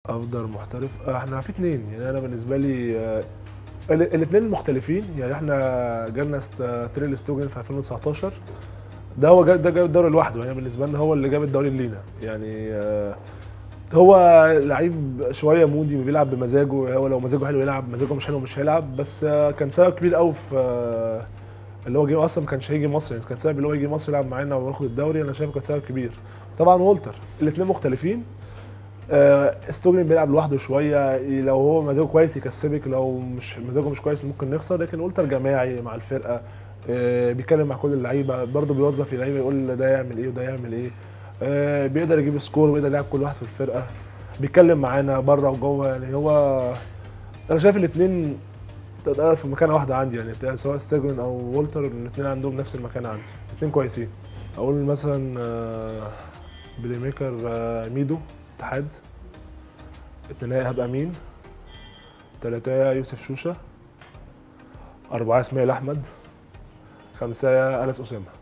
افضل محترف آه، احنا في اتنين يعني انا بالنسبه لي آه، ال- الاتنين مختلفين يعني احنا جالنا ست- تريل ستوجن في 2019 ده هو جا- ده جاب الدوري لوحده يعني بالنسبه لنا هو اللي جاب الدوري لينا يعني آه، هو لعيب شويه مودي بيلعب بمزاجه هو لو مزاجه حلو يلعب مزاجه مش حلو مش هيلعب بس آه، كان سبب كبير قوي في آه، اللي هو جه اصلا ما كانش هيجي مصر يعني كان سبب اللي هو يجي مصر يلعب معانا وناخد الدوري انا شايفه كان سبب كبير طبعا وولتر الاثنين مختلفين آه، ستوجن بيلعب لوحده شويه لو هو مزاجه كويس يكسبك لو مش مزاجه مش كويس ممكن نخسر لكن وولتر جماعي مع الفرقه آه، بيتكلم مع كل اللعيبه برضه بيوظف اللعيبه يقول ده يعمل ايه وده يعمل ايه آه، بيقدر يجيب سكور وبيقدر يلعب كل واحد في الفرقه بيتكلم معانا بره وجوه يعني هو انا شايف الاثنين تقدر في مكانه واحده عندي يعني سواء ستيجن او وولتر الاثنين عندهم نفس المكان عندي الاثنين كويسين اقول مثلا آه، بلاي ميكر آه، ميدو اتحاد اتنين هبقى مين تلاتة يوسف شوشة أربعة اسماعيل أحمد خمسة أنس أسامة